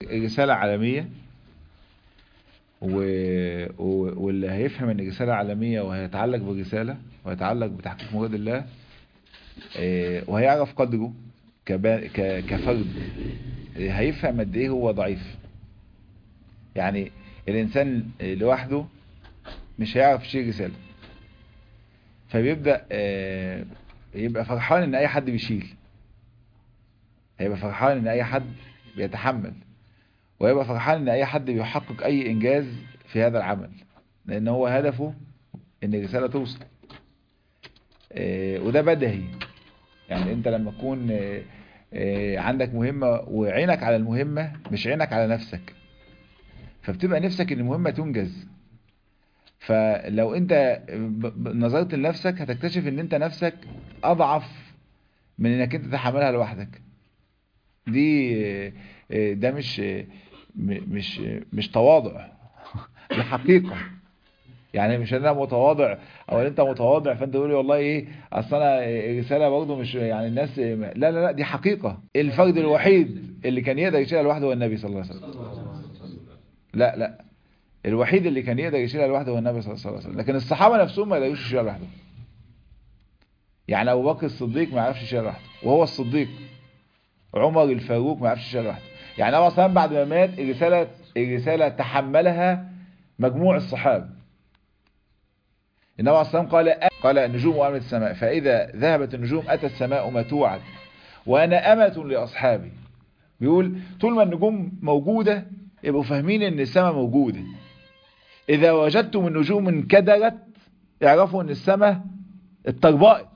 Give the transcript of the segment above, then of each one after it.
رسالة عالمية و... و... واللي هيفهم ان الرسالة عالمية وهيتعلق بالرسالة وهيتعلق بتحقيق مراد الله آه، وهيعرف قدره كبا... ك... كفرد آه، هيفهم قد ايه هو ضعيف يعني الانسان لوحده مش هيعرف يشيل رسالة فبيبدأ آه، يبقى فرحان ان اي حد بيشيل هيبقى فرحان ان اي حد بيتحمل ويبقى فرحان ان اي حد بيحقق اي انجاز في هذا العمل لان هو هدفه ان الرسالة توصل آه، وده بدهي يعني انت لما تكون آه، آه، عندك مهمة وعينك على المهمة مش عينك على نفسك فبتبقى نفسك ان المهمة تنجز فلو انت ب- ب- نظرت لنفسك هتكتشف ان انت نفسك اضعف من انك انت تحملها لوحدك دي آه، آه، ده مش آه، م- مش آه، مش تواضع دي حقيقة يعني مش انا متواضع او انت متواضع فانت تقول لي والله ايه اصل انا رساله برضه مش يعني الناس لا لا لا دي حقيقه الفرد الوحيد اللي كان يقدر يشيلها لوحده هو النبي صلى الله عليه وسلم لا لا الوحيد اللي كان يقدر يشيلها لوحده هو النبي صلى الله عليه وسلم لكن الصحابه نفسهم ما يقدروش يشيلها لوحده يعني ابو بكر الصديق ما يعرفش يشيلها لوحده وهو الصديق عمر الفاروق ما يعرفش يشيلها لوحده يعني النبي صلى الله عليه وسلم بعد ما مات الرساله الرساله تحملها مجموع الصحابه النبي عليه الصلاة والسلام قال قال النجوم أمنت السماء فإذا ذهبت النجوم أتى السماء ما توعد وأنا أمة لأصحابي بيقول طول ما النجوم موجودة يبقوا فاهمين ان السماء موجودة إذا وجدتم النجوم انكدرت اعرفوا ان السماء اتطربقت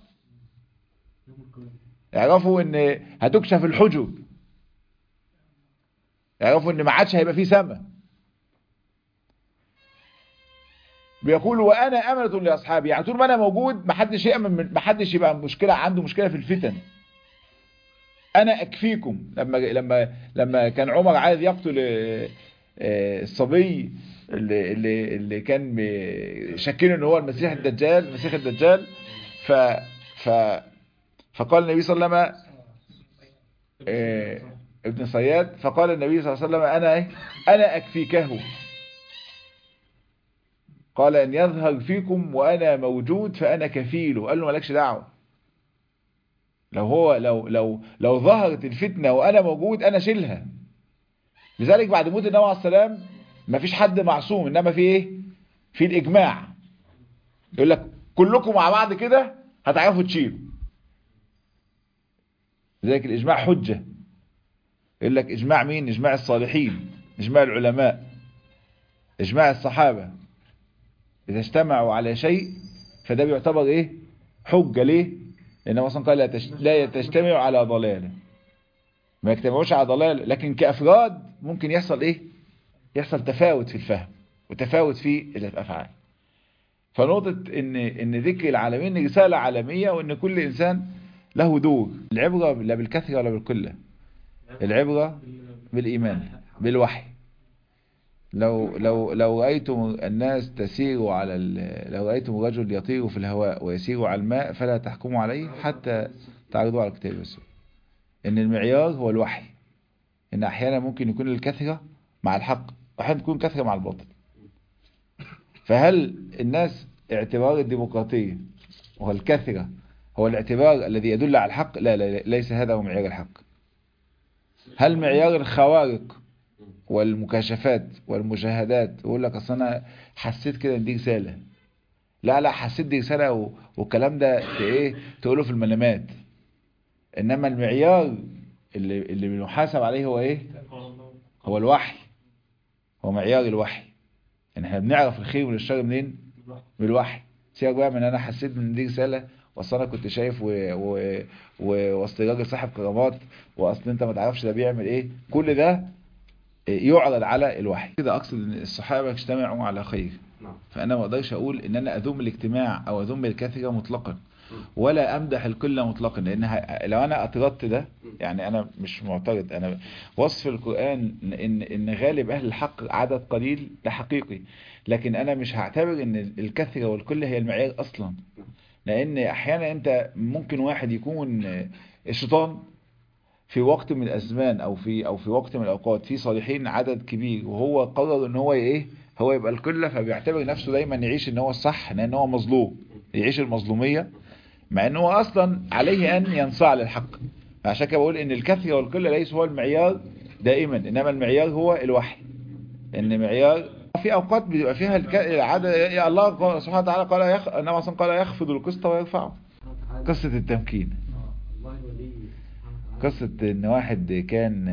اعرفوا ان هتكشف الحجب اعرفوا ان ما عادش هيبقى فيه سماء بيقول وانا امنه لاصحابي يعني طول ما انا موجود ما حدش يامن ما حدش يبقى مشكله عنده مشكله في الفتن انا اكفيكم لما لما لما كان عمر عايز يقتل آه، آه، الصبي اللي اللي اللي كان بي- شاكين ان هو المسيح الدجال المسيح الدجال ف ف فقال النبي صلى الله عليه وسلم آه، ابن صياد فقال النبي صلى الله عليه وسلم انا ايه انا اكفيكه قال ان يظهر فيكم وانا موجود فانا كفيله قال له مالكش دعوه لو هو لو لو لو ظهرت الفتنه وانا موجود انا شيلها لذلك بعد موت النبي عليه السلام ما فيش حد معصوم انما في ايه في الاجماع يقول لك كلكم مع بعض كده هتعرفوا تشيلوا لذلك الاجماع حجه يقول لك اجماع مين اجماع الصالحين اجماع العلماء اجماع الصحابه إذا اجتمعوا على شيء فده بيعتبر إيه حجة ليه لأن مثلا قال لا, تش... لا تجتمع على ضلال ما يجتمعوش على ضلال لكن كأفراد ممكن يحصل إيه يحصل تفاوت في الفهم وتفاوت في الأفعال فنقطة إن, إن ذكر العالمين رسالة عالمية وإن كل إنسان له دور العبرة لا بالكثرة ولا بالقلة العبرة بالإيمان بالوحي لو لو لو رأيتم الناس تسير على ال- لو رأيتم رجل يطير في الهواء ويسير على الماء فلا تحكموا عليه حتى تعرضوا على الكتاب والسنة ان المعيار هو الوحي ان احيانا ممكن يكون الكثرة مع الحق واحيانا تكون كثرة مع الباطل فهل الناس اعتبار الديمقراطية وهو الكثرة هو الاعتبار الذي يدل على الحق لا, لا, لا ليس هذا هو معيار الحق هل معيار الخوارق والمكاشفات والمشاهدات يقول لك اصل انا حسيت كده ان دي رساله لا لا حسيت دي رساله و- والكلام ده ت- ايه تقوله في المنامات انما المعيار اللي اللي بنحاسب عليه هو ايه هو الوحي هو معيار الوحي ان احنا بنعرف الخير من الشر منين من الوحي سيبك بقى من انا حسيت ان دي رساله واصل انا كنت شايف و... و... و... واصل راجل صاحب كرامات واصل انت ما تعرفش ده بيعمل ايه كل ده يعرض على الوحي كده اقصد ان الصحابه اجتمعوا على خير نعم فانا ما اقدرش اقول ان انا اذم الاجتماع او اذم الكثره مطلقا ولا امدح القله مطلقا لان ه- لو انا اطردت ده يعني انا مش معترض انا وصف القران ان ان غالب اهل الحق عدد قليل ده حقيقي لكن انا مش هعتبر ان الكثره والقله هي المعيار اصلا لان احيانا انت ممكن واحد يكون الشيطان في وقت من الازمان او في او في وقت من الاوقات في صالحين عدد كبير وهو قرر ان هو ايه هو يبقى القله فبيعتبر نفسه دايما يعيش ان هو الصح لان هو مظلوم يعيش المظلوميه مع ان هو اصلا عليه ان ينصاع للحق عشان كده بقول ان الكثره والقله ليس هو المعيار دائما انما المعيار هو الوحي ان معيار في اوقات بيبقى فيها الك... العدد يا الله سبحانه وتعالى قال يخ... انما اصلا قال يخفض القسط ويرفعه قصه التمكين قصة ان واحد كان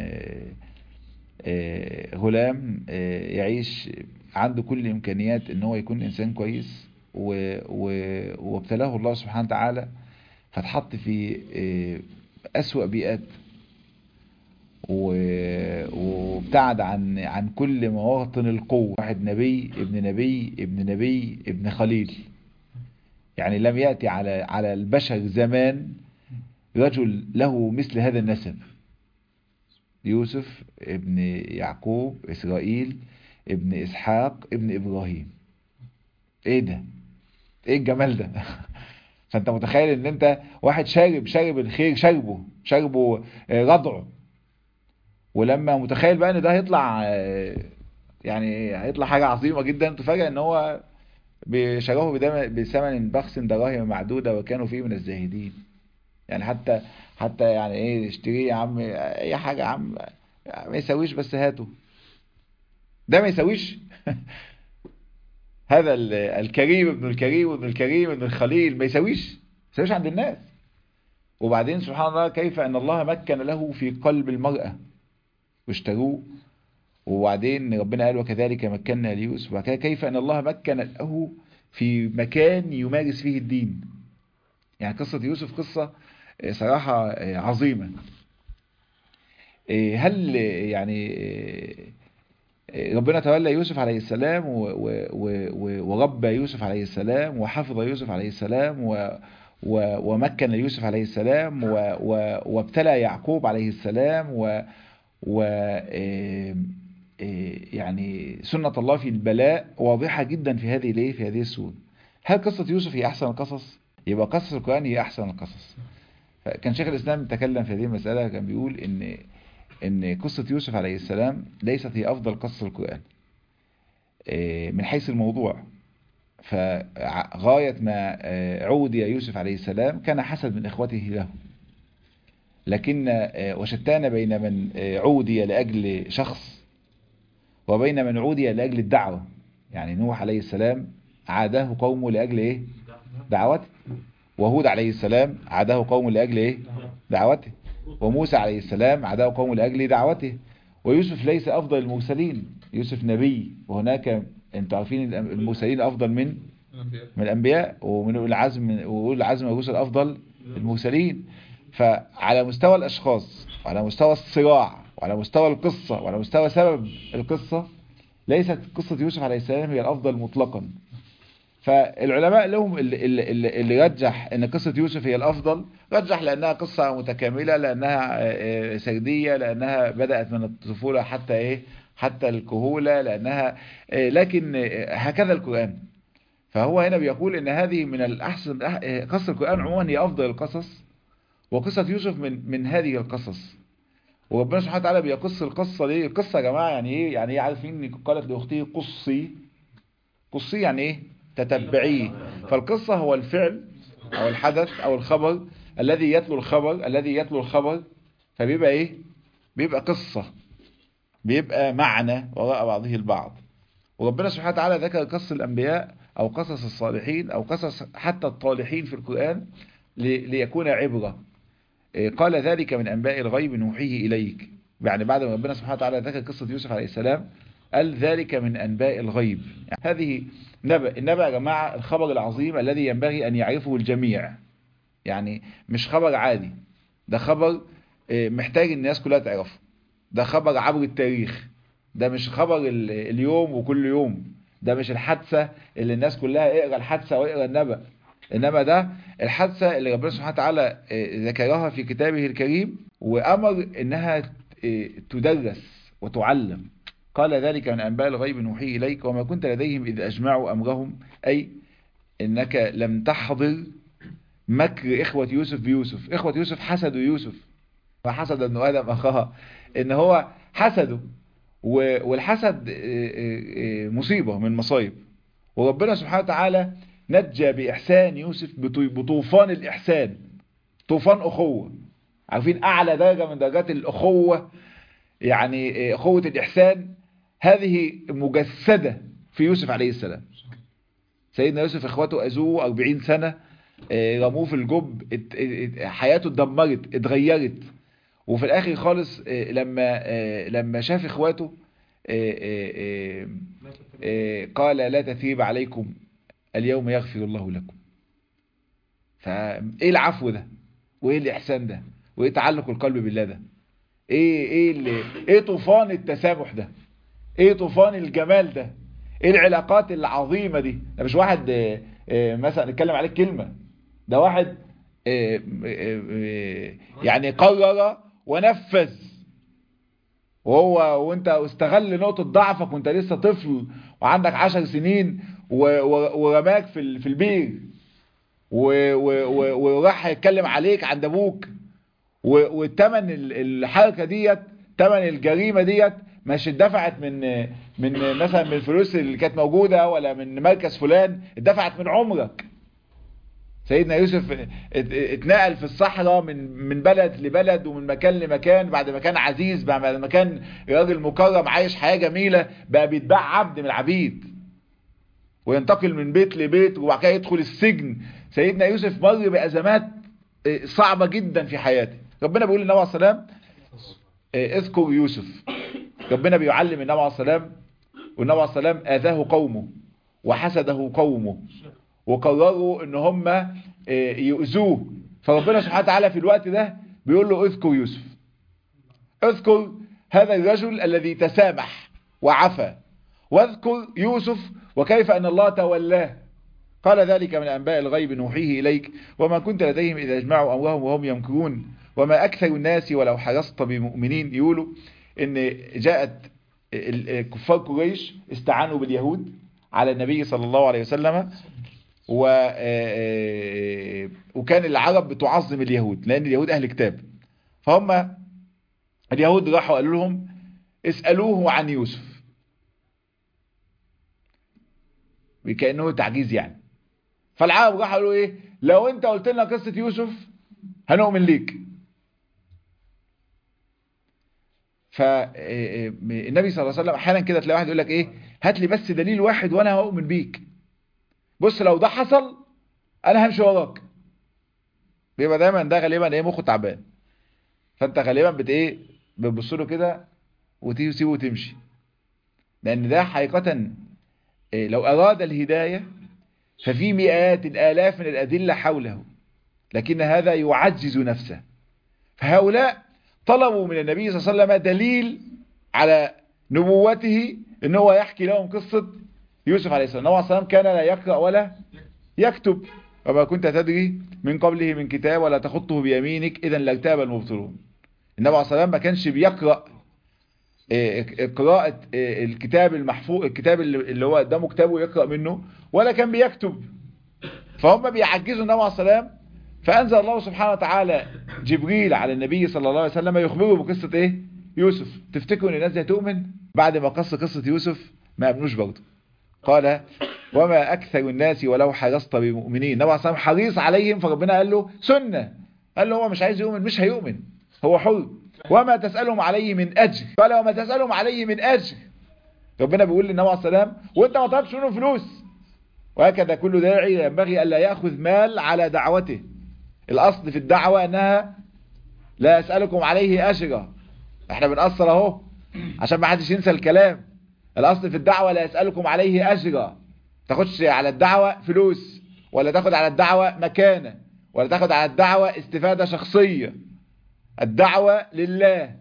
غلام يعيش عنده كل الامكانيات ان هو يكون انسان كويس وابتلاه الله سبحانه وتعالى فتحط في اسوأ بيئات وابتعد عن عن كل مواطن القوة واحد نبي ابن نبي ابن نبي ابن خليل يعني لم يأتي على على البشر زمان رجل له مثل هذا النسب يوسف ابن يعقوب إسرائيل ابن إسحاق ابن إبراهيم ايه ده ايه الجمال ده فانت متخيل ان انت واحد شارب شارب الخير شربه شربه رضعه ولما متخيل بقى ان ده هيطلع يعني هيطلع حاجة عظيمة جدا تفاجئ ان هو بشروه بثمن بخس دراهم معدودة وكانوا فيه من الزاهدين يعني حتى حتى يعني ايه اشتريه يا عم اي حاجة يا عم ما يسويش بس هاته ده ما يسويش هذا الكريم ابن الكريم ابن الكريم ابن الخليل ما يسويش ما يسويش عند الناس وبعدين سبحان الله كيف ان الله مكن له في قلب المرأة واشتروه وبعدين ربنا قال وكذلك مكنا ليوسف وكذا كيف ان الله مكن له في مكان يمارس فيه الدين يعني قصة يوسف قصة صراحة عظيمة هل يعني ربنا تولى يوسف عليه السلام وربى يوسف عليه السلام وحفظ يوسف عليه السلام ومكن يوسف عليه السلام وابتلى يعقوب عليه السلام و و يعني سنة الله في البلاء واضحة جدا في هذه ليه في هذه السورة هل قصة يوسف هي أحسن القصص يبقى قصة القرآن هي أحسن القصص كان شيخ الإسلام تكلم في هذه المسألة كان بيقول إن إن قصة يوسف عليه السلام ليست هي أفضل قصة القرآن من حيث الموضوع فغاية ما عودي يوسف عليه السلام كان حسد من إخوته له لكن وشتان بين من عودي لأجل شخص وبين من عودي لأجل الدعوة يعني نوح عليه السلام عاداه قومه لأجل إيه دعوته وهود عليه السلام عاداه قومه لأجل إيه دعوته وموسى عليه السلام عاداه قومه لأجل دعوته ويوسف ليس أفضل المرسلين يوسف نبي وهناك انتوا عارفين المرسلين أفضل من من الأنبياء ومن العزم وأولي العزم الرسل أفضل المرسلين فعلى مستوى الأشخاص وعلى مستوى الصراع وعلى مستوى القصة وعلى مستوى سبب القصة ليست قصة يوسف عليه السلام هي الأفضل مطلقا فالعلماء لهم اللي, اللي, اللي رجح ان قصة يوسف هي الافضل رجح لانها قصة متكاملة لانها سردية لانها بدأت من الطفولة حتى ايه حتى الكهولة لانها لكن هكذا القرآن فهو هنا بيقول ان هذه من الاحسن قصة القرآن عموما هي افضل القصص وقصة يوسف من من هذه القصص وربنا سبحانه وتعالى بيقص القصة دي القصة يا جماعة يعني ايه يعني ايه عارفين قالت لاخته قصي قصي يعني ايه تتبعيه فالقصة هو الفعل او الحدث او الخبر الذي يتلو الخبر الذي يتلو الخبر فبيبقى ايه بيبقى قصة بيبقى معنى وراء بعضه البعض وربنا سبحانه وتعالى ذكر قصص الانبياء او قصص الصالحين او قصص حتى الطالحين في القرآن ليكون عبرة قال ذلك من أنباء الغيب نوحيه إليك يعني بعد ما ربنا سبحانه وتعالى ذكر قصة يوسف عليه السلام قال ذلك من أنباء الغيب يعني هذه نبأ النبأ يا جماعة الخبر العظيم الذي ينبغي أن يعرفه الجميع يعني مش خبر عادي ده خبر محتاج الناس كلها تعرفه ده خبر عبر التاريخ ده مش خبر اليوم وكل يوم ده مش الحادثة اللي الناس كلها اقرأ الحادثة واقرأ النبأ إنما ده الحادثة اللي ربنا سبحانه وتعالى ذكرها في كتابه الكريم وأمر إنها تدرس وتعلم قال ذلك من أنباء الغيب نوحي إليك وما كنت لديهم إذ أجمعوا أمرهم أي إنك لم تحضر مكر إخوة يوسف بيوسف إخوة يوسف حسدوا يوسف فحسد ابن ادم اخاه ان هو حسده والحسد مصيبة من مصايب وربنا سبحانه وتعالى نجى بإحسان يوسف بطوفان الإحسان طوفان أخوة عارفين أعلى درجة من درجات الأخوة يعني أخوة الإحسان هذه مجسدة في يوسف عليه السلام سيدنا يوسف إخواته أزوه 40 سنة رموه في الجب حياته اتدمرت اتغيرت وفي الآخر خالص لما لما شاف إخواته قال لا تثيب عليكم اليوم يغفر الله لكم فايه العفو ده وايه الاحسان ده وايه تعلق القلب بالله ده ايه ايه اللي ايه طوفان التسامح ده ايه طوفان الجمال ده ايه العلاقات العظيمه دي ده مش واحد اه اه مثلا نتكلم عليك كلمه ده واحد اه يعني قرر ونفذ وهو وانت استغل نقطة ضعفك وانت لسه طفل وعندك عشر سنين ورماك في في البير وراح يتكلم عليك عند ابوك والتمن الحركة ديت تمن الجريمة ديت مش اتدفعت من من مثلا من الفلوس اللي كانت موجودة ولا من مركز فلان اتدفعت من عمرك سيدنا يوسف اتنقل في الصحراء من من بلد لبلد ومن مكان لمكان بعد ما كان عزيز بعد ما كان راجل مكرم عايش حياة جميلة بقى بيتباع عبد من العبيد وينتقل من بيت لبيت وبعد كده يدخل السجن سيدنا يوسف مر بأزمات صعبة جدا في حياته ربنا بيقول للنبي عليه السلام اذكر يوسف ربنا بيعلم النبي عليه السلام والنبي عليه السلام آذاه قومه وحسده قومه وقرروا ان هم يؤذوه فربنا سبحانه وتعالى في الوقت ده بيقول له اذكر يوسف اذكر هذا الرجل الذي تسامح وعفى واذكر يوسف وكيف ان الله تولاه قال ذلك من انباء الغيب نوحيه اليك وما كنت لديهم اذا اجمعوا امرهم وهم يمكرون وما اكثر الناس ولو حرصت بمؤمنين يقولوا ان جاءت كفار قريش استعانوا باليهود على النبي صلى الله عليه وسلم و وكان العرب بتعظم اليهود لان اليهود اهل كتاب فهم اليهود راحوا قالوا لهم اسألوه عن يوسف وكأنه تعجيز يعني فالعرب راحوا قالوا ايه لو انت قلت لنا قصة يوسف هنؤمن ليك فالنبي صلى الله عليه وسلم احيانا كده تلاقي واحد يقول لك ايه هات لي بس دليل واحد وانا هؤمن بيك بص لو ده حصل انا همشي وراك بيبقى دايما ده غالبا ايه مخه تعبان فانت غالبا بت ايه بتبص له كده وتيجي وتسيبه وتمشي لان ده حقيقه إيه لو اراد الهدايه ففي مئات الالاف من الادله حوله لكن هذا يعجز نفسه فهؤلاء طلبوا من النبي صلى الله عليه وسلم دليل على نبوته ان هو يحكي لهم قصه يوسف عليه السلام النبي عليه السلام كان لا يقرأ ولا يكتب وما كنت تدري من قبله من كتاب ولا تخطه بيمينك إذا لارتاب المبطلون النبي عليه السلام ما كانش بيقرأ قراءة الكتاب المحفوظ الكتاب اللي هو قدامه كتابه يقرأ منه ولا كان بيكتب فهم بيعجزوا النبي عليه السلام فأنزل الله سبحانه وتعالى جبريل على النبي صلى الله عليه وسلم يخبره بقصة ايه يوسف تفتكروا ان الناس دي هتؤمن بعد ما قص قصة يوسف ما امنوش برضه قال وما أكثر الناس ولو حرصت بمؤمنين النبي عليه حريص عليهم فربنا قال له سنة قال له هو مش عايز يؤمن مش هيؤمن هو حر وما تسألهم عليه من أجر قال وما تسألهم عليه من أجر ربنا بيقول للنبي عليه السلام وانت ما طلبتش منه فلوس وهكذا كل داعي ينبغي ألا يأخذ مال على دعوته الأصل في الدعوة أنها لا أسألكم عليه أجرا احنا بنقصر اهو عشان ما حدش ينسى الكلام الاصل في الدعوة لا يسألكم عليه اجرا تاخدش على الدعوة فلوس ولا تاخد على الدعوة مكانة ولا تاخد على الدعوة استفادة شخصية الدعوة لله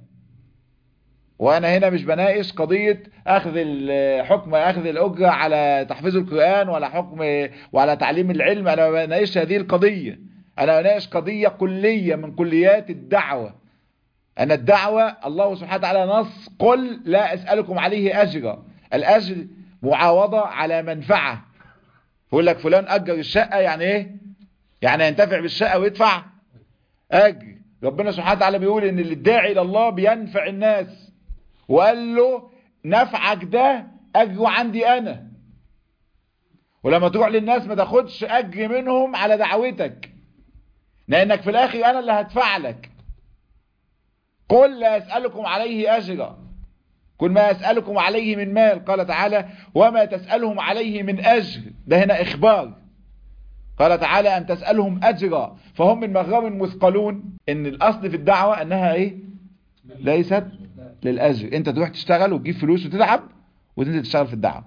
وانا هنا مش بناقش قضية اخذ الحكم اخذ الاجرة على تحفيظ القرآن ولا حكم ولا تعليم العلم انا ما بناقش هذه القضية انا بناقش قضية كلية من كليات الدعوة أن الدعوة الله سبحانه وتعالى نص قل لا أسألكم عليه أجرا الأجر معاوضة على منفعة يقول لك فلان أجر الشقة يعني إيه يعني ينتفع بالشقة ويدفع أجر ربنا سبحانه وتعالى بيقول ان اللي الداعي الى الله بينفع الناس وقال له نفعك ده اجره عندي انا ولما تروح للناس ما تاخدش اجر منهم على دعوتك لانك في الاخر انا اللي هدفع لك قل لا اسالكم عليه اجرا كل ما اسالكم عليه من مال قال تعالى وما تسالهم عليه من اجر ده هنا اخبار قال تعالى ان تسالهم اجرا فهم من مغرم مثقلون ان الاصل في الدعوه انها ايه ليست للاجر انت تروح تشتغل وتجيب فلوس وتتعب وتنزل تشتغل في الدعوه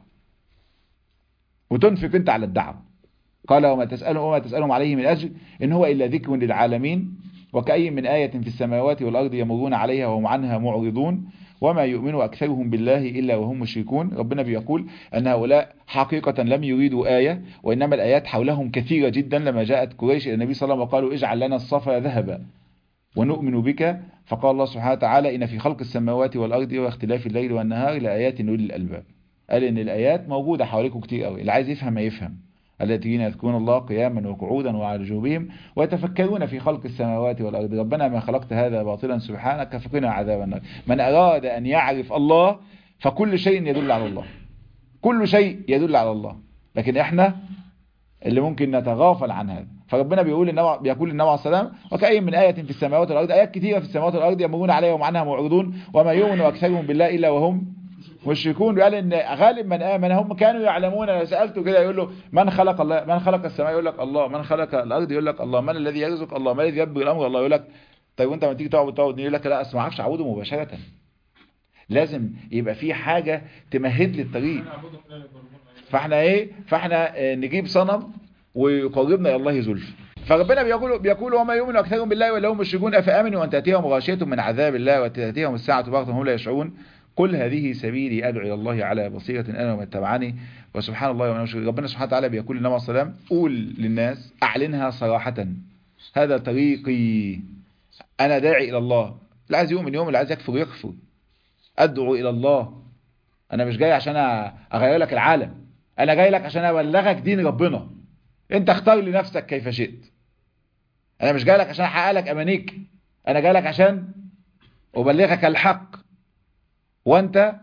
وتنفق انت على الدعوه قال وما تسالهم وما تسالهم عليه من اجر ان هو الا ذكر للعالمين وكأي من آية في السماوات والأرض يمرون عليها وهم عنها معرضون وما يؤمن أكثرهم بالله إلا وهم مشركون ربنا بيقول أن هؤلاء حقيقة لم يريدوا آية وإنما الآيات حولهم كثيرة جدا لما جاءت قريش إلى النبي صلى الله عليه وسلم وقالوا اجعل لنا الصفا ذهبا ونؤمن بك فقال الله سبحانه وتعالى إن في خلق السماوات والأرض واختلاف الليل والنهار لآيات لأولي الألباب قال إن الآيات موجودة حواليكم كتير قوي اللي عايز يفهم ما يفهم الذين يذكرون الله قياما وقعودا وعلى جنوبهم ويتفكرون في خلق السماوات والأرض ربنا ما خلقت هذا باطلا سبحانك فقنا عذاب النار من أراد أن يعرف الله فكل شيء يدل على الله كل شيء يدل على الله لكن احنا اللي ممكن نتغافل عن هذا فربنا بيقول النبي بيقول النبي عليه السلام وكأي من آية في السماوات والأرض آيات كثيرة في السماوات والأرض يمرون عليها وهم عنها معرضون وما يؤمن أكثرهم بالله إلا وهم مشركون قال ان غالب من امن هم كانوا يعلمون لو سالته كده يقول له من خلق الله من خلق السماء يقول لك الله من خلق الارض يقول لك الله من الذي يرزق الله من الذي يدبر الامر الله يقول لك طيب وانت لما تيجي تقعد تقعد يقول لك لا اصل ما اعرفش اعوده مباشره لازم يبقى في حاجه تمهد لي الطريق فاحنا ايه فاحنا نجيب صنم ويقربنا الى الله زلفى فربنا بيقول بيقول وما يؤمن اكثرهم بالله ولا هم مشركون افامنوا ان تاتيهم غاشيه من عذاب الله وتاتيهم الساعه بغته هم لا يشعرون قل هذه سبيلي أدعو إلى الله على بصيرة أنا ومن اتبعني وسبحان الله وأنا أشكر ربنا سبحانه وتعالى بيقول للنبي صلى الله عليه وسلم قول للناس أعلنها صراحة هذا طريقي أنا داعي إلى الله اللي عايز يؤمن يوم اللي عايز يكفر يكفر أدعو إلى الله أنا مش جاي عشان أغير لك العالم أنا جاي لك عشان أبلغك دين ربنا أنت اختار لنفسك كيف شئت أنا مش جاي لك عشان أحقق لك أمانيك أنا جاي لك عشان أبلغك الحق وانت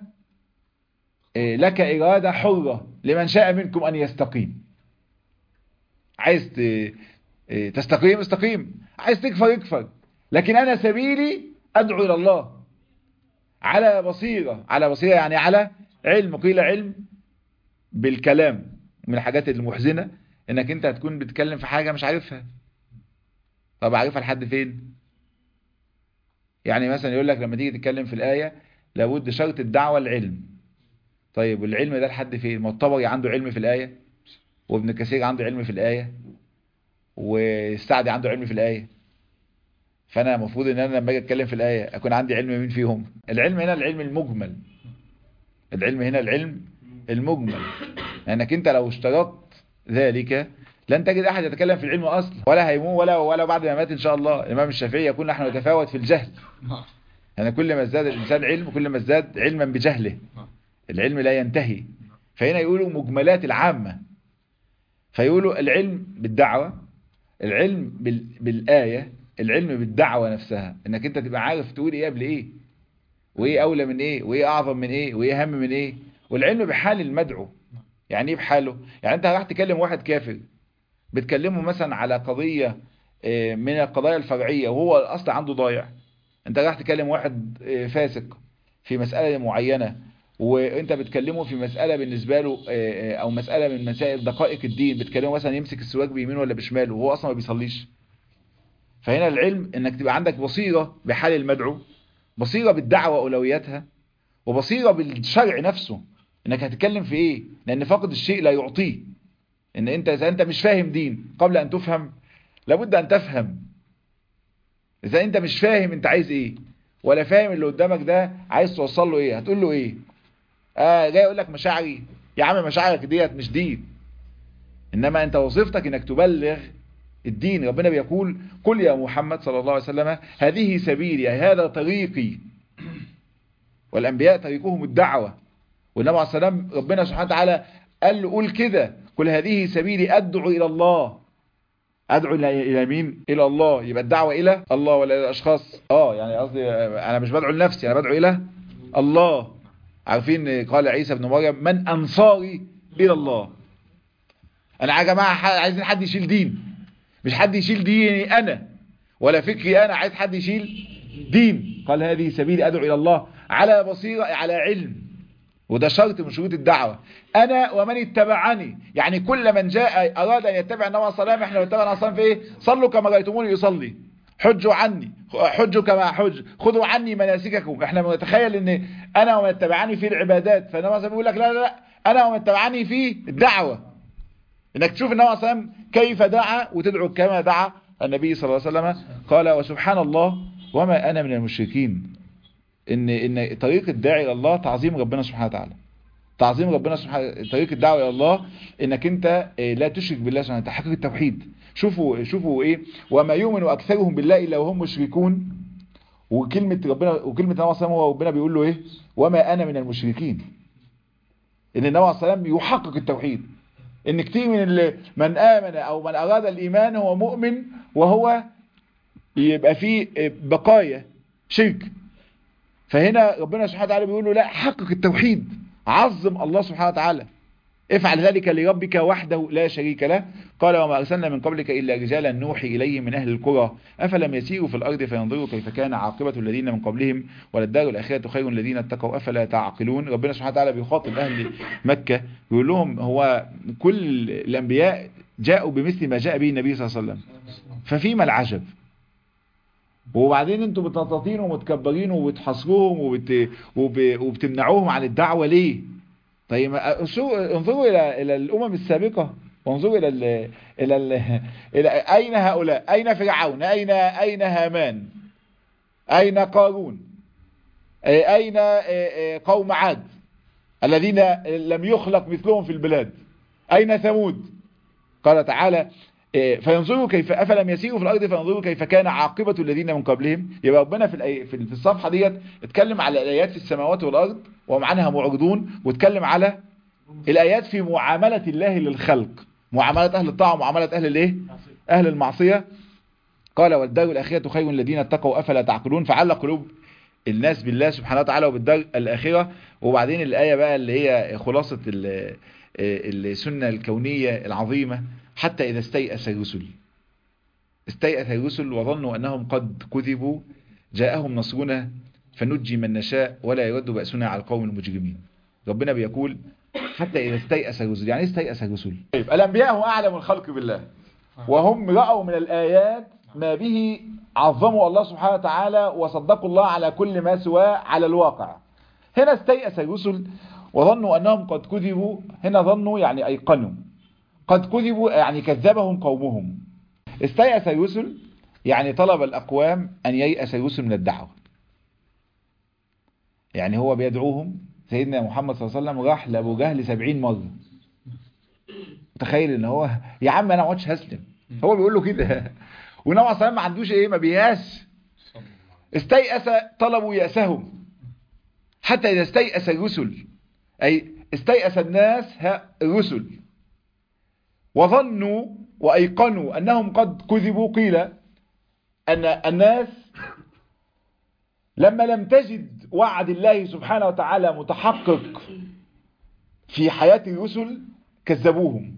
لك إرادة حرة لمن شاء منكم أن يستقيم عايز تستقيم استقيم عايز تكفر يكفر لكن أنا سبيلي أدعو إلى الله على بصيرة على بصيرة يعني على علم قيل علم بالكلام من الحاجات المحزنة انك انت هتكون بتتكلم في حاجة مش عارفها طب عارفها لحد فين يعني مثلا يقول لك لما تيجي تتكلم في الآية لابد شرط الدعوة العلم طيب والعلم ده لحد فين ما الطبري عنده علم في الآية وابن كثير عنده علم في الآية والسعدي عنده علم في الآية فأنا المفروض ان انا لما اجي اتكلم في الآية اكون عندي علم مين فيهم العلم هنا العلم المجمل العلم هنا العلم المجمل لانك انت لو اشترطت ذلك لن تجد احد يتكلم في العلم اصلا ولا هيموت ولا ولا بعد ما مات ان شاء الله الامام الشافعي يقول نحن نتفاوت في الجهل يعني كل ما ازداد الإنسان علم كل ما ازداد علما بجهله العلم لا ينتهي فهنا يقولوا مجملات العامة فيقولوا العلم بالدعوة العلم بال... بالآية العلم بالدعوة نفسها انك انت تبقى عارف تقول ايه قبل ايه وايه اولى من ايه وايه اعظم من ايه وايه اهم من ايه والعلم بحال المدعو يعني ايه بحاله يعني انت راح تكلم واحد كافر بتكلمه مثلا على قضية من القضايا الفرعية وهو الاصل عنده ضايع انت راح تكلم واحد فاسق في مسألة معينة وانت بتكلمه في مسألة بالنسبة له او مسألة من مسائل دقائق الدين بتكلمه مثلا يمسك السواك بيمينه ولا بشماله وهو اصلا ما بيصليش فهنا العلم انك تبقى عندك بصيرة بحال المدعو بصيرة بالدعوة اولوياتها وبصيرة بالشرع نفسه انك هتتكلم في ايه لان فقد الشيء لا يعطيه ان انت اذا انت مش فاهم دين قبل ان تفهم لابد ان تفهم اذا انت مش فاهم انت عايز ايه ولا فاهم اللي قدامك ده عايز توصل له ايه هتقول له ايه اه جاي يقول لك مشاعري يا عم مشاعرك ديت مش دين انما انت وظيفتك انك تبلغ الدين ربنا بيقول قل يا محمد صلى الله عليه وسلم هذه سبيلي هذا طريقي والانبياء طريقهم الدعوة والنبي عليه السلام ربنا سبحانه وتعالى قال له قول كده قل هذه سبيلي ادعو الى الله ادعو الى إلى مين الى الله يبقى الدعوه الى الله ولا الى الاشخاص اه يعني قصدي انا مش بدعو لنفسي انا بدعو الى الله عارفين قال عيسى ابن مريم من انصاري الى الله انا يا جماعه ح- عايزين حد يشيل دين مش حد يشيل ديني انا ولا فكري انا عايز حد يشيل دين قال هذه سبيلي ادعو الى الله على بصيره على علم وده شرط من شروط الدعوة أنا ومن اتبعني يعني كل من جاء أراد أن يتبع النبي صلى الله عليه وسلم إحنا نتبع النبي صلى الله عليه وسلم في إيه صلوا كما رأيتموني يصلي حجوا عني حجوا كما حج خذوا عني مناسككم احنا بنتخيل ان انا ومن اتبعني في العبادات فالنبي صلى الله عليه وسلم بيقول لك لا لا لا انا ومن اتبعني في الدعوة انك تشوف النبي صلى الله عليه وسلم كيف دعا وتدعو كما دعا النبي صلى الله عليه وسلم قال وسبحان الله وما انا من المشركين ان ان طريق الداعي الى الله تعظيم ربنا سبحانه وتعالى تعظيم ربنا سبحانه طريق الدعوه الى الله انك انت آه، لا تشرك بالله سبحانه وتعالى تحقق التوحيد شوفوا شوفوا ايه وما يؤمن اكثرهم بالله الا وهم مشركون وكلمه ربنا وكلمه النبي صلى الله عليه وسلم هو ربنا بيقول له ايه وما انا من المشركين ان النبي صلى الله عليه وسلم يحقق التوحيد ان كتير من اللي من امن او من اراد الايمان هو مؤمن وهو يبقى فيه آه، بقايا شرك فهنا ربنا سبحانه وتعالى بيقول له لا حقق التوحيد عظم الله سبحانه وتعالى افعل ذلك لربك وحده لا شريك له قال وما أرسلنا من قبلك إلا رجالا نوحي إليهم من أهل القرى أفلم يسيروا في الأرض فينظروا كيف كان عاقبة الذين من قبلهم وللدار الآخرة خير الذين اتقوا أفلا تعقلون ربنا سبحانه وتعالى بيخاطب أهل مكة بيقول لهم هو كل الأنبياء جاءوا بمثل ما جاء به النبي صلى الله عليه وسلم ففيما العجب وبعدين انتوا بتنططين ومتكبرين وبتحصروهم وبت... وب... وبتمنعوهم عن الدعوة ليه طيب أسو- انظروا الى الى الامم السابقة وانظروا الى ال... الى ال... الى اين هؤلاء اين فرعون اين اين هامان اين قارون اين قوم عاد الذين لم يخلق مثلهم في البلاد اين ثمود قال تعالى إيه، فينظروا كيف افلم يسيروا في الارض فينظروا كيف كان عاقبه الذين من قبلهم يبقى ربنا في الأي- في في الصفحه ديت اتكلم على الايات في السماوات والارض وهم عنها معرضون واتكلم على الايات في معامله الله للخلق معامله اهل الطاعه ومعامله اهل الايه اهل المعصيه قال والدار الاخره خير الذين اتقوا افلا تعقلون فعلق قلوب الناس بالله سبحانه وتعالى وبالدار الاخره وبعدين الايه بقى اللي هي خلاصه ال- السنه الكونيه العظيمه حتى إذا استيأس الرسل استيأس الرسل وظنوا أنهم قد كذبوا جاءهم نصرنا فنجي من نشاء ولا يرد بأسنا على القوم المجرمين ربنا بيقول حتى إذا استيأس الرسل يعني إيه استيأس الرسل طيب الأنبياء هم أعلم الخلق بالله وهم رأوا من الآيات ما به عظموا الله سبحانه وتعالى وصدقوا الله على كل ما سواه على الواقع هنا استيأس الرسل وظنوا أنهم قد كذبوا هنا ظنوا يعني أيقنوا قد كذبوا يعني كذبهم قومهم استيأس الرسل يعني طلب الأقوام أن ييأس الرسل من الدعوة يعني هو بيدعوهم سيدنا محمد صلى الله عليه وسلم راح لأبو جهل سبعين مرة تخيل ان هو يا عم انا ما عدتش هسلم هو بيقول له كده والنبي صلى الله عليه وسلم ما عندوش ايه ما بيياس استيأس طلبوا يأسهم حتى إذا استيأس الرسل أي استيأس الناس ها الرسل وظنوا وأيقنوا أنهم قد كذبوا قيل أن الناس لما لم تجد وعد الله سبحانه وتعالى متحقق في حياة الرسل كذبوهم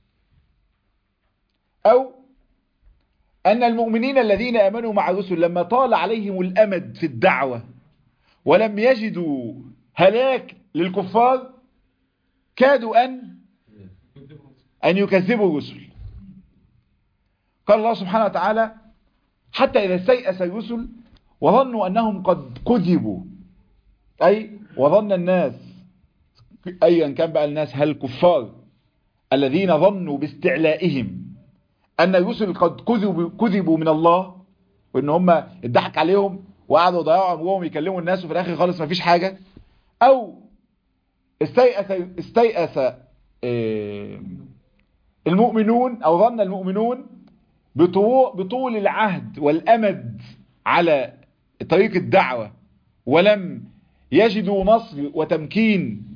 أو أن المؤمنين الذين آمنوا مع الرسل لما طال عليهم الأمد في الدعوة ولم يجدوا هلاك للكفار كادوا أن أن يكذبوا الرسل قال الله سبحانه وتعالى حتى إذا استيأس الرسل وظنوا أنهم قد كذبوا أي وظن الناس أيا كان بقى الناس هل الكفار الذين ظنوا باستعلائهم أن الرسل قد كذبوا, كذبوا من الله وإن هم اتضحك عليهم وقعدوا يضيعوا عمرهم يكلموا الناس وفي الآخر خالص مفيش حاجة أو استيأس, استيأس المؤمنون أو ظن المؤمنون بطول العهد والأمد على طريق الدعوة ولم يجدوا نصر وتمكين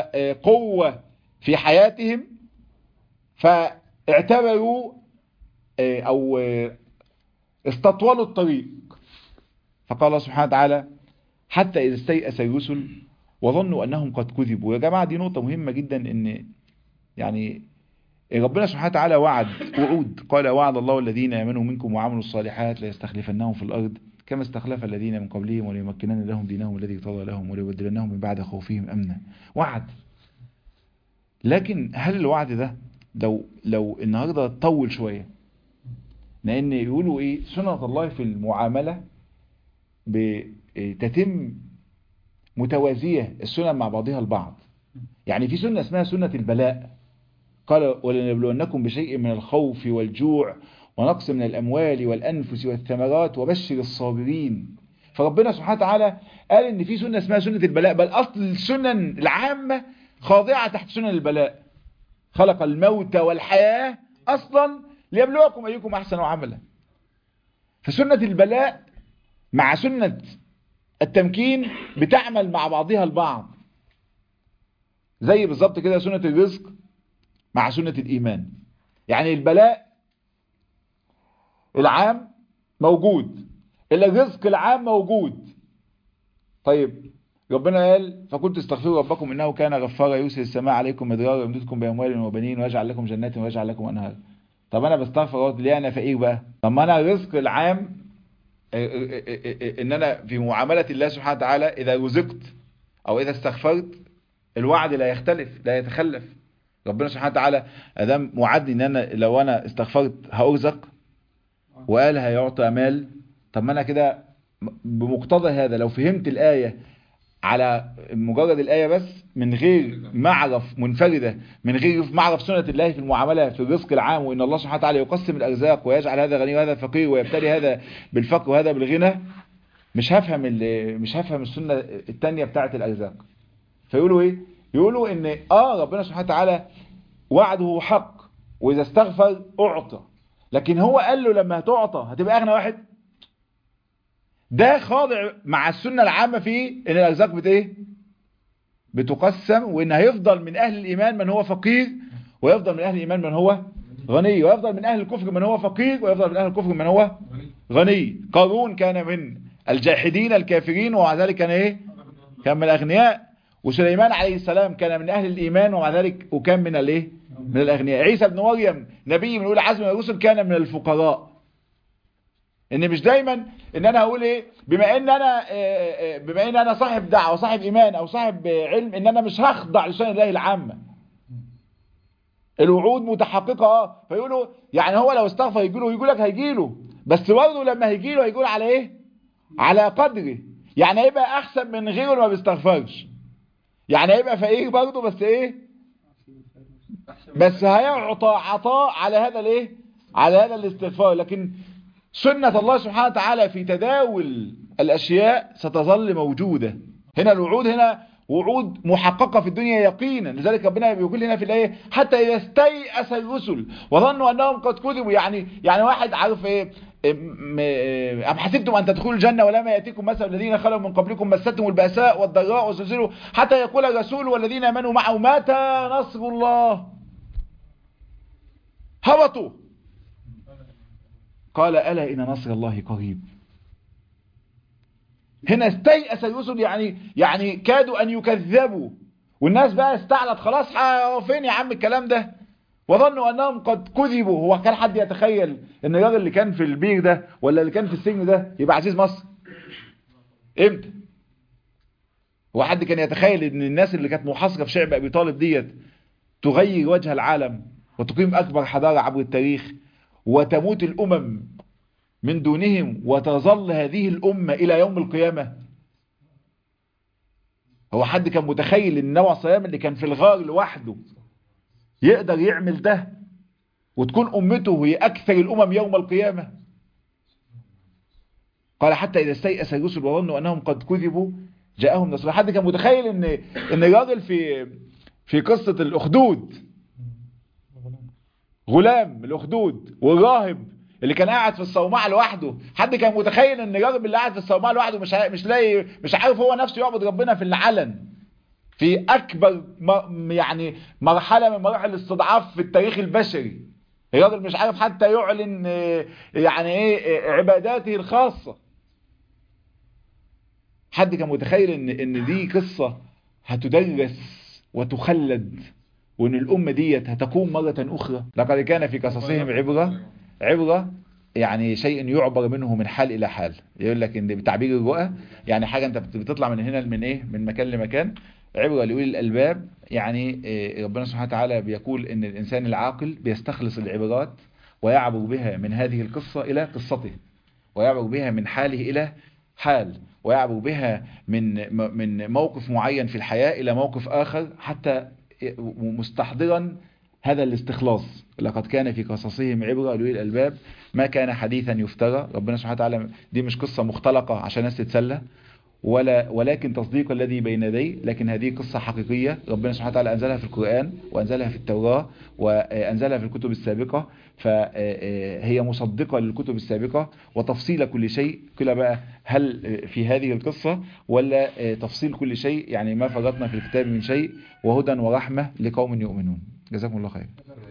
وقوة في حياتهم فاعتبروا او استطولوا الطريق فقال الله سبحانه وتعالى حتى إذا استيأس الرسل وظنوا أنهم قد كذبوا يا جماعة دي نقطة مهمة جدا إن يعني ربنا سبحانه وتعالى وعد وعود قال وعد الله الذين آمنوا منكم وعملوا الصالحات ليستخلفنهم في الأرض كما استخلف الذين من قبلهم وليمكنن لهم دينهم الذي ارتضى لهم وليبدلنهم من بعد خوفهم أمنا وعد لكن هل الوعد ده لو لو النهارده طول شويه لان يقولوا ايه سنه الله في المعامله بتتم متوازيه السنن مع بعضها البعض يعني في سنه اسمها سنه البلاء قال ولنبلونكم بشيء من الخوف والجوع ونقص من الاموال والانفس والثمرات وبشر الصابرين فربنا سبحانه وتعالى قال ان في سنه اسمها سنه البلاء بل اصل السنن العامه خاضعه تحت سنن البلاء خلق الموت والحياه اصلا ليبلوكم ايكم احسن عملا فسنه البلاء مع سنه التمكين بتعمل مع بعضها البعض زي بالظبط كده سنه الرزق مع سنه الايمان يعني البلاء العام موجود الرزق العام موجود طيب ربنا قال فكنت استغفروا ربكم انه كان غفارا يرسل السماء عليكم مدرارا ويمددكم باموال وبنين ويجعل لكم جنات ويجعل لكم انهار طب انا بستغفر ليه انا فقير بقى طب ما انا الرزق العام ان انا في معامله الله سبحانه وتعالى اذا رزقت او اذا استغفرت الوعد لا يختلف لا يتخلف ربنا سبحانه وتعالى ادام وعدني ان انا لو انا استغفرت هارزق وقال هيعطى مال طب ما انا كده بمقتضى هذا لو فهمت الآية على مجرد الآية بس من غير معرف منفردة من غير معرف سنة الله في المعاملة في الرزق العام وإن الله سبحانه وتعالى يقسم الأرزاق ويجعل هذا غني وهذا فقير ويبتلي هذا بالفقر وهذا بالغنى مش هفهم مش هفهم السنة التانية بتاعة الأرزاق فيقولوا إيه؟ يقولوا إن آه ربنا سبحانه وتعالى وعده حق وإذا استغفر أعطى لكن هو قال له لما هتعطى هتبقى أغنى واحد ده خاضع مع السنة العامة في ان الارزاق بت ايه بتقسم وان هيفضل من اهل الايمان من هو فقير ويفضل من اهل الايمان من هو غني ويفضل من اهل الكفر من هو فقير ويفضل من اهل الكفر من هو غني قارون كان من الجاحدين الكافرين ومع ذلك كان ايه كان من الاغنياء وسليمان عليه السلام كان من اهل الايمان ومع ذلك وكان من الايه من الاغنياء عيسى بن مريم نبي من اولى عزم الرسل كان من الفقراء ان مش دايما ان انا اقول ايه بما ان انا بما ان انا صاحب دعوه صاحب ايمان او صاحب علم ان انا مش هخضع لسنن الله العامه الوعود متحققه اه فيقولوا يعني هو لو استغفر يجي له يقول لك هيجي له بس برضه لما هيجي له هيقول على ايه على قدره يعني هيبقى احسن من غيره اللي ما بيستغفرش يعني هيبقى فقير برضه بس ايه بس هيعطى عطاء على هذا الايه على هذا الاستغفار لكن سنة الله سبحانه وتعالى في تداول الأشياء ستظل موجودة هنا الوعود هنا وعود محققة في الدنيا يقينا لذلك ربنا بيقول لنا في الآية حتى إذا استيأس الرسل وظنوا أنهم قد كذبوا يعني يعني واحد عارف إيه أم حسبتم أن تدخلوا الجنة ولما يأتيكم مثل الذين خلوا من قبلكم مستهم البأساء والضراء وزلزلوا حتى يقول الرسول والذين آمنوا معه متى نصر الله هبطوا قال ألا إن نصر الله قريب هنا استيأس الرسل يعني يعني كادوا أن يكذبوا والناس بقى استعلت خلاص فين يا عم الكلام ده وظنوا أنهم قد كذبوا هو كان حد يتخيل أن الراجل اللي كان في البير ده ولا اللي كان في السجن ده يبقى عزيز مصر امتى هو حد كان يتخيل ان الناس اللي كانت محاصره في شعب ابي طالب ديت تغير وجه العالم وتقيم اكبر حضاره عبر التاريخ وتموت الأمم من دونهم وتظل هذه الأمة إلى يوم القيامة هو حد كان متخيل ان نوع صيام اللي كان في الغار لوحده يقدر يعمل ده وتكون أمته هي أكثر الأمم يوم القيامة قال حتى إذا استيأس الرسل وظنوا أنهم قد كذبوا جاءهم نصر حد كان متخيل ان ان الراجل في في قصة الأخدود غلام الأخدود والراهب اللي كان قاعد في الصومعة لوحده حد كان متخيل ان الراجل اللي قاعد في الصومعة لوحده مش مش لاقي مش عارف هو نفسه يعبد ربنا في العلن في اكبر يعني مرحلة من مراحل الاستضعاف في التاريخ البشري الراجل مش عارف حتى يعلن يعني ايه عباداته الخاصة حد كان متخيل ان ان دي قصة هتدرس وتخلد وان الامة ديت هتقوم مرة اخرى لقد كان في قصصهم عبرة عبرة يعني شيء يعبر منه من حال الى حال يقول لك ان بتعبير الرؤى يعني حاجة انت بتطلع من هنا من ايه من مكان لمكان عبرة لأولي الألباب يعني ربنا سبحانه وتعالى بيقول ان الإنسان العاقل بيستخلص العبرات ويعبر بها من هذه القصة إلى قصته ويعبر بها من حاله إلى حال ويعبر بها من من موقف معين في الحياة إلى موقف آخر حتى مستحضرا هذا الاستخلاص لقد كان في قصصهم عبرة لأولي الألباب ما كان حديثا يفترى ربنا سبحانه وتعالى دي مش قصة مختلقة عشان الناس تتسلى ولا ولكن تصديق الذي بين يديه لكن هذه قصة حقيقية ربنا سبحانه وتعالى أنزلها في القرآن وأنزلها في التوراة وأنزلها في الكتب السابقة فهي مصدقة للكتب السابقة وتفصيل كل شيء كلا بقى هل في هذه القصة ولا تفصيل كل شيء يعني ما فرطنا في الكتاب من شيء وهدى ورحمة لقوم يؤمنون جزاكم الله خير